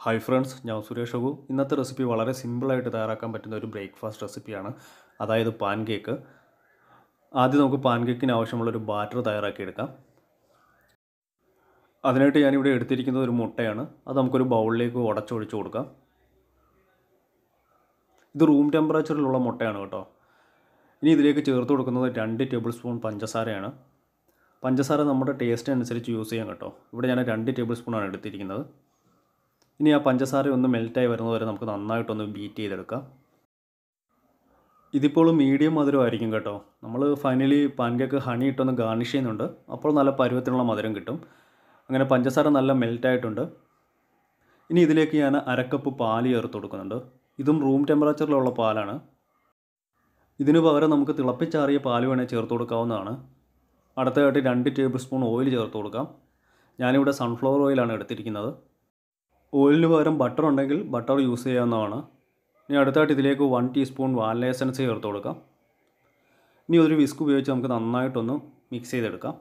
hi friends ഞാൻ സുരേഷ് അബു ഇന്നത്തെ recipe വളരെ സിമ്പിളായിട്ട് തയ്യാറാക്കാൻ പറ്റുന്ന ഒരു ബ്രേക്ക്ഫാസ്റ്റ് റെസിപ്പിയാണ് അതായത് പാൻ കേക്ക് ആദ്യം നമുക്ക് പാൻ കേക്കിന് ആവശ്യമുള്ളൊരു ബാറ്റർ തയ്യാറാക്കിയെടുക്കാം അതിനായിട്ട് ഞാനിവിടെ എടുത്തിരിക്കുന്നത് ഒരു മുട്ടയാണ് അത് നമുക്കൊരു ബൗളിലേക്ക് ഉടച്ചൊഴിച്ച് കൊടുക്കാം ഇത് റൂം ടെമ്പറേച്ചറിലുള്ള മുട്ടയാണ് കേട്ടോ ഇനി ഇതിലേക്ക് ചേർത്ത് കൊടുക്കുന്നത് രണ്ട് ടേബിൾ സ്പൂൺ പഞ്ചസാരയാണ് പഞ്ചസാര നമ്മുടെ ടേസ്റ്റ് അനുസരിച്ച് യൂസ് ചെയ്യാം കേട്ടോ ഇവിടെ ഞാൻ രണ്ട് ടേബിൾ സ്പൂണാണ് എടുത്തിരിക്കുന്നത് ഇനി ആ പഞ്ചസാര ഒന്ന് മെൽറ്റായി വരുന്നത് വരെ നമുക്ക് നന്നായിട്ടൊന്ന് ബീറ്റ് ചെയ്തെടുക്കാം ഇതിപ്പോൾ മീഡിയം മധുരമായിരിക്കും കേട്ടോ നമ്മൾ ഫൈനലി പാൻകേക്ക് ഹണി ഇട്ടൊന്ന് ഗാർണിഷ് ചെയ്യുന്നുണ്ട് അപ്പോൾ നല്ല പരുവത്തിനുള്ള മധുരം കിട്ടും അങ്ങനെ പഞ്ചസാര നല്ല മെൽറ്റായിട്ടുണ്ട് ഇനി ഇതിലേക്ക് ഞാൻ അരക്കപ്പ് പാല് ചേർത്ത് കൊടുക്കുന്നുണ്ട് ഇതും റൂം ടെമ്പറേച്ചറിലുള്ള പാലാണ് ഇതിന് പകരം നമുക്ക് തിളപ്പിച്ചാറിയ പാൽ വേണേൽ ചേർത്ത് കൊടുക്കാവുന്നതാണ് അടുത്തതായിട്ട് രണ്ട് ടേബിൾ സ്പൂൺ ഓയിൽ ചേർത്ത് കൊടുക്കാം ഞാനിവിടെ സൺഫ്ലവർ ഓയിലാണ് എടുത്തിരിക്കുന്നത് ഓയിലിന് പകരം ബട്ടർ ഉണ്ടെങ്കിൽ ബട്ടർ യൂസ് ചെയ്യാവുന്നതാണ് ഇനി അടുത്തായിട്ട് ഇതിലേക്ക് വൺ ടീസ്പൂൺ വാനില എസൻസ് ചേർത്ത് കൊടുക്കാം ഇനി ഒരു വിസ്ക് ഉപയോഗിച്ച് നമുക്ക് നന്നായിട്ടൊന്ന് മിക്സ് ചെയ്തെടുക്കാം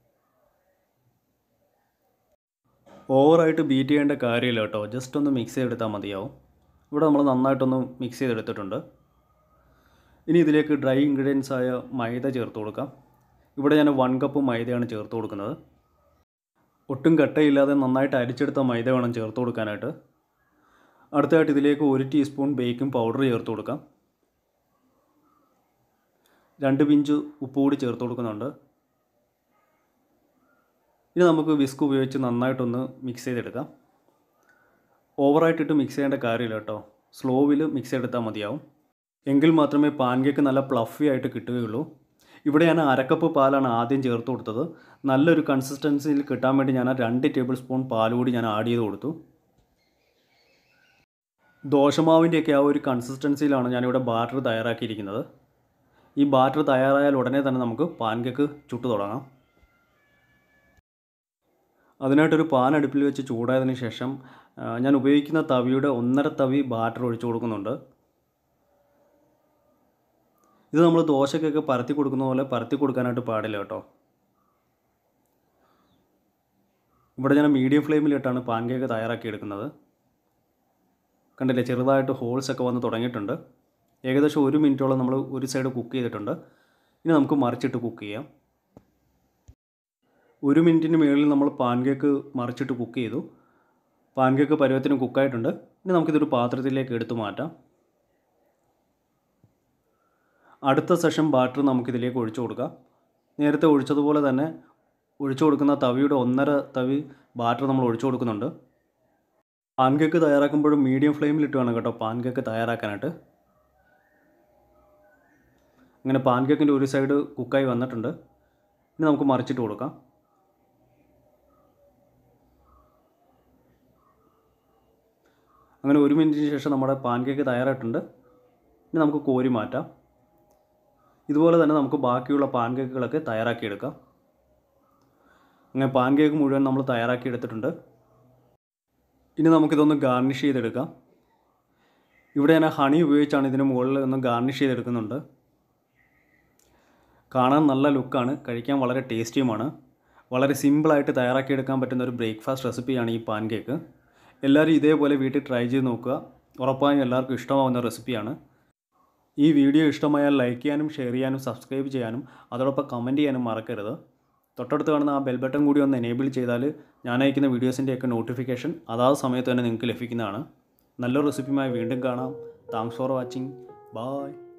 ഓവറായിട്ട് ബീറ്റ് ചെയ്യേണ്ട കാര്യമില്ല കേട്ടോ ജസ്റ്റ് ഒന്ന് മിക്സ് ചെയ്തെടുത്താൽ മതിയാവും ഇവിടെ നമ്മൾ നന്നായിട്ടൊന്ന് മിക്സ് ചെയ്തെടുത്തിട്ടുണ്ട് ഇനി ഇതിലേക്ക് ഡ്രൈ ഇൻഗ്രീഡിയൻസ് ആയ മൈദ ചേർത്ത് കൊടുക്കാം ഇവിടെ ഞാൻ വൺ കപ്പ് മൈദയാണ് ചേർത്ത് കൊടുക്കുന്നത് ഒട്ടും കട്ടയില്ലാതെ നന്നായിട്ട് അരിച്ചെടുത്ത മൈദ വേണം ചേർത്ത് കൊടുക്കാനായിട്ട് അടുത്തതായിട്ട് ഇതിലേക്ക് ഒരു ടീസ്പൂൺ ബേക്കിംഗ് പൗഡർ ചേർത്ത് കൊടുക്കാം രണ്ട് പിഞ്ച് ഉപ്പ് കൂടി ചേർത്ത് കൊടുക്കുന്നുണ്ട് ഇനി നമുക്ക് വിസ്ക് ഉപയോഗിച്ച് നന്നായിട്ടൊന്ന് മിക്സ് ചെയ്തെടുക്കാം ഓവറായിട്ടിട്ട് മിക്സ് ചെയ്യേണ്ട കാര്യമില്ല കേട്ടോ സ്ലോവിൽ മിക്സ് ചെയ്തെടുത്താൽ മതിയാവും എങ്കിൽ മാത്രമേ പാൻ കേക്ക് നല്ല പ്ലഫി ആയിട്ട് കിട്ടുകയുള്ളൂ ഇവിടെ ഞാൻ അരക്കപ്പ് പാലാണ് ആദ്യം ചേർത്ത് കൊടുത്തത് നല്ലൊരു കൺസിസ്റ്റൻസിയിൽ കിട്ടാൻ വേണ്ടി ഞാൻ രണ്ട് ടേബിൾ സ്പൂൺ പാൽ കൂടി ഞാൻ ആഡ് ചെയ്ത് കൊടുത്തു ദോശമാവിൻ്റെയൊക്കെ ആ ഒരു കൺസിസ്റ്റൻസിയിലാണ് ഞാനിവിടെ ബാറ്റർ തയ്യാറാക്കിയിരിക്കുന്നത് ഈ ബാറ്റർ തയ്യാറായാൽ ഉടനെ തന്നെ നമുക്ക് പാൻ കേക്ക് ചുട്ടു തുടങ്ങാം അതിനായിട്ടൊരു പാൻ അടുപ്പിൽ വെച്ച് ചൂടായതിന് ശേഷം ഞാൻ ഉപയോഗിക്കുന്ന തവിയുടെ ഒന്നര തവി ബാറ്റർ ഒഴിച്ചു കൊടുക്കുന്നുണ്ട് ഇത് നമ്മൾ ദോശക്കൊക്കെ പരത്തി കൊടുക്കുന്ന പോലെ പരത്തി കൊടുക്കാനായിട്ട് പാടില്ല കേട്ടോ ഇവിടെ ഞാൻ മീഡിയം ഫ്ലെയിമിലിട്ടാണ് പാൻ കേക്ക് തയ്യാറാക്കി എടുക്കുന്നത് കണ്ടില്ലേ ചെറുതായിട്ട് ഹോൾസ് ഒക്കെ വന്ന് തുടങ്ങിയിട്ടുണ്ട് ഏകദേശം ഒരു മിനിറ്റോളം നമ്മൾ ഒരു സൈഡ് കുക്ക് ചെയ്തിട്ടുണ്ട് ഇനി നമുക്ക് മറിച്ചിട്ട് കുക്ക് ചെയ്യാം ഒരു മിനിറ്റിന് മുകളിൽ നമ്മൾ പാൻ കേക്ക് മറിച്ചിട്ട് കുക്ക് ചെയ്തു പാൻ കേക്ക് പരുവത്തിന് കുക്കായിട്ടുണ്ട് ഇനി നമുക്കിതൊരു പാത്രത്തിലേക്ക് എടുത്തു മാറ്റാം അടുത്ത സെഷൻ ബാറ്റർ നമുക്കിതിലേക്ക് ഒഴിച്ചു കൊടുക്കാം നേരത്തെ ഒഴിച്ചതുപോലെ തന്നെ ഒഴിച്ചു കൊടുക്കുന്ന തവിയുടെ ഒന്നര തവി ബാറ്റർ നമ്മൾ ഒഴിച്ചു കൊടുക്കുന്നുണ്ട് പാൻ കേക്ക് തയ്യാറാക്കുമ്പോഴും മീഡിയം ഫ്ലെയിമിലിട്ട് വേണം കേട്ടോ പാൻ കേക്ക് തയ്യാറാക്കാനായിട്ട് അങ്ങനെ പാൻ കേക്കിൻ്റെ ഒരു സൈഡ് കുക്കായി വന്നിട്ടുണ്ട് ഇനി നമുക്ക് മറിച്ചിട്ട് കൊടുക്കാം അങ്ങനെ ഒരു മിനിറ്റിന് ശേഷം നമ്മുടെ പാൻ കേക്ക് തയ്യാറായിട്ടുണ്ട് ഇനി നമുക്ക് കോരി മാറ്റാം ഇതുപോലെ തന്നെ നമുക്ക് ബാക്കിയുള്ള പാൻ കേക്കുകളൊക്കെ തയ്യാറാക്കിയെടുക്കാം അങ്ങനെ പാൻ കേക്ക് മുഴുവൻ നമ്മൾ തയ്യാറാക്കി എടുത്തിട്ടുണ്ട് ഇനി നമുക്കിതൊന്ന് ഗാർണിഷ് ചെയ്തെടുക്കാം ഇവിടെ ഞാൻ ഹണി ഉപയോഗിച്ചാണ് ഇതിന് മുകളിൽ ഒന്ന് ഗാർണിഷ് ചെയ്തെടുക്കുന്നുണ്ട് കാണാൻ നല്ല ലുക്കാണ് കഴിക്കാൻ വളരെ ടേസ്റ്റിയുമാണ് വളരെ സിമ്പിളായിട്ട് തയ്യാറാക്കിയെടുക്കാൻ പറ്റുന്ന ഒരു ബ്രേക്ക്ഫാസ്റ്റ് റെസിപ്പിയാണ് ഈ പാൻ കേക്ക് എല്ലാവരും ഇതേപോലെ വീട്ടിൽ ട്രൈ ചെയ്ത് നോക്കുക ഉറപ്പായും എല്ലാവർക്കും ഇഷ്ടമാവുന്ന റെസിപ്പിയാണ് ഈ വീഡിയോ ഇഷ്ടമായാൽ ലൈക്ക് ചെയ്യാനും ഷെയർ ചെയ്യാനും സബ്സ്ക്രൈബ് ചെയ്യാനും അതോടൊപ്പം കമൻറ്റ് ചെയ്യാനും മറക്കരുത് തൊട്ടടുത്ത് കാണുന്ന ആ ബെൽ ബട്ടൺ കൂടി ഒന്ന് എനേബിൾ ചെയ്താൽ ഞാൻ അയക്കുന്ന വീഡിയോസിൻ്റെയൊക്കെ നോട്ടിഫിക്കേഷൻ അതാത് സമയത്ത് തന്നെ നിങ്ങൾക്ക് ലഭിക്കുന്നതാണ് നല്ലൊരു റെസിപ്പിയുമായി വീണ്ടും കാണാം താങ്ക്സ് ഫോർ വാച്ചിങ് ബായ്